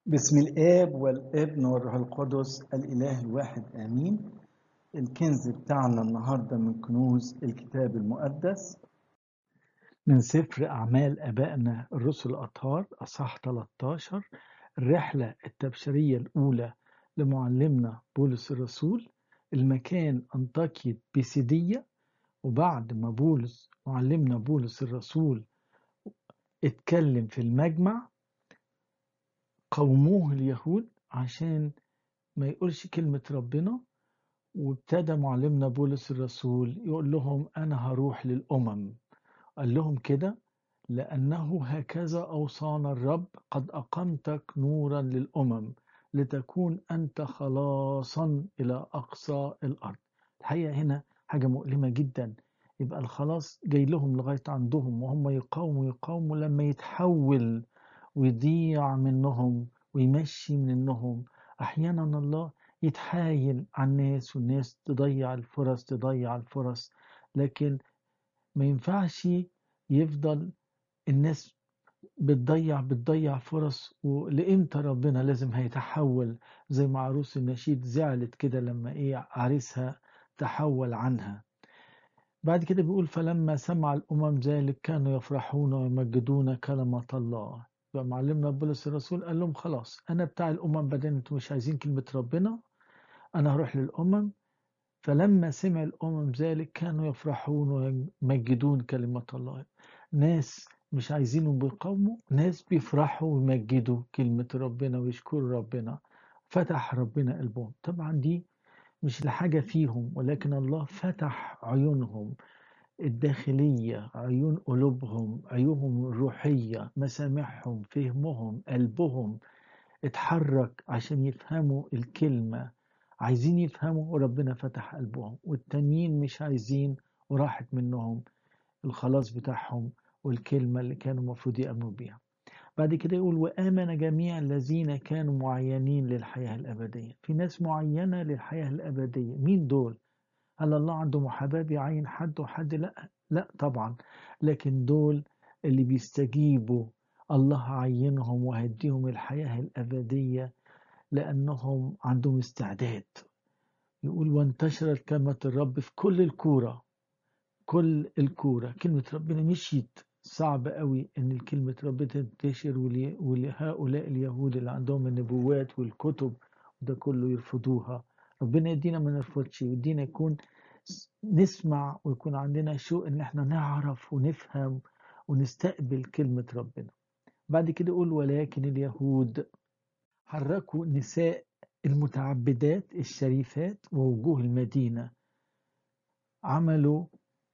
بسم الآب والابن والروح القدس الإله الواحد آمين الكنز بتاعنا النهاردة من كنوز الكتاب المقدس من سفر أعمال أبائنا الرسل الأطهار أصح 13 الرحلة التبشيرية الأولى لمعلمنا بولس الرسول المكان أنطاكية بيسيدية وبعد ما بولس معلمنا بولس الرسول اتكلم في المجمع قوموه اليهود عشان ما يقولش كلمة ربنا وابتدى معلمنا بولس الرسول يقول لهم أنا هروح للأمم قال لهم كده لأنه هكذا أوصانا الرب قد أقمتك نورا للأمم لتكون أنت خلاصا إلى أقصى الأرض الحقيقة هنا حاجة مؤلمة جدا يبقى الخلاص جاي لهم لغاية عندهم وهم يقاوموا يقاوموا لما يتحول ويضيع منهم ويمشي منهم أحيانا الله يتحايل على الناس والناس تضيع الفرص تضيع الفرص لكن ما ينفعش يفضل الناس بتضيع بتضيع فرص ولإمتى ربنا لازم هيتحول زي ما عروس النشيد زعلت كده لما ايه عريسها تحول عنها بعد كده بيقول فلما سمع الأمم ذلك كانوا يفرحون ويمجدون كلمة الله فمعلمنا بولس الرسول قال لهم خلاص أنا بتاع الأمم بدل أنتم مش عايزين كلمة ربنا أنا هروح للأمم فلما سمع الأمم ذلك كانوا يفرحون ويمجدون كلمة الله ناس مش عايزينهم بيقاوموا ناس بيفرحوا ويمجدوا كلمة ربنا ويشكروا ربنا فتح ربنا قلبهم طبعا دي مش لحاجة فيهم ولكن الله فتح عيونهم الداخلية عيون قلوبهم عيونهم الروحية مسامعهم فهمهم قلبهم اتحرك عشان يفهموا الكلمة عايزين يفهموا وربنا فتح قلبهم والتانيين مش عايزين وراحت منهم الخلاص بتاعهم والكلمة اللي كانوا المفروض يأمنوا بيها بعد كده يقول وآمن جميع الذين كانوا معينين للحياة الأبدية في ناس معينة للحياة الأبدية مين دول هل الله عنده محاباة بيعين حد وحد لا لا طبعا لكن دول اللي بيستجيبوا الله عينهم وهديهم الحياة الأبدية لأنهم عندهم استعداد يقول وانتشرت كلمة الرب في كل الكورة كل الكورة كلمة ربنا مشيت صعب قوي ان الكلمة ربنا تنتشر ولهؤلاء اليهود اللي عندهم النبوات والكتب وده كله يرفضوها ربنا يدينا ما نرفضش ويدينا يكون نسمع ويكون عندنا شوق ان احنا نعرف ونفهم ونستقبل كلمة ربنا بعد كده يقول ولكن اليهود حركوا نساء المتعبدات الشريفات ووجوه المدينة عملوا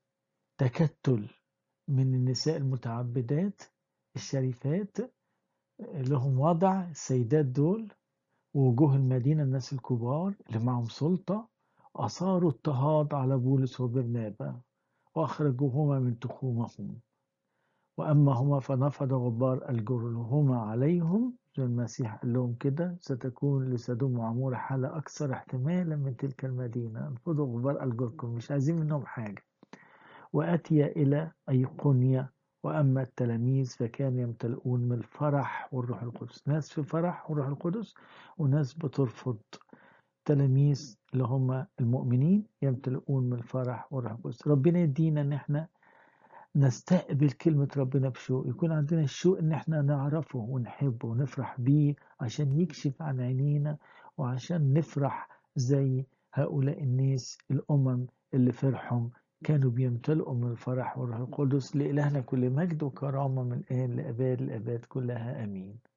تكتل من النساء المتعبدات الشريفات لهم وضع السيدات دول ووجوه المدينة الناس الكبار اللي معهم سلطة أثاروا اضطهاد على بولس وبرنابا وأخرجوهما من تخومهم وأما هما فنفض غبار الجرهما عليهم زي المسيح قال لهم كده ستكون لسدوم وعمورة حالة أكثر احتمالا من تلك المدينة انفضوا غبار ألجركم مش عايزين منهم حاجة وأتي إلى أيقونيا وأما التلاميذ فكانوا يمتلئون من الفرح والروح القدس ناس في فرح والروح القدس وناس بترفض تلاميذ اللي هم المؤمنين يمتلئون من الفرح والروح القدس ربنا يدينا ان احنا نستقبل كلمة ربنا بشوق يكون عندنا الشوق ان احنا نعرفه ونحبه ونفرح بيه عشان يكشف عن عينينا وعشان نفرح زي هؤلاء الناس الأمم اللي فرحهم كانوا بيمتلئوا من الفرح والروح القدس لإلهنا كل مجد وكرامة من الآن لأباد الأباد كلها آمين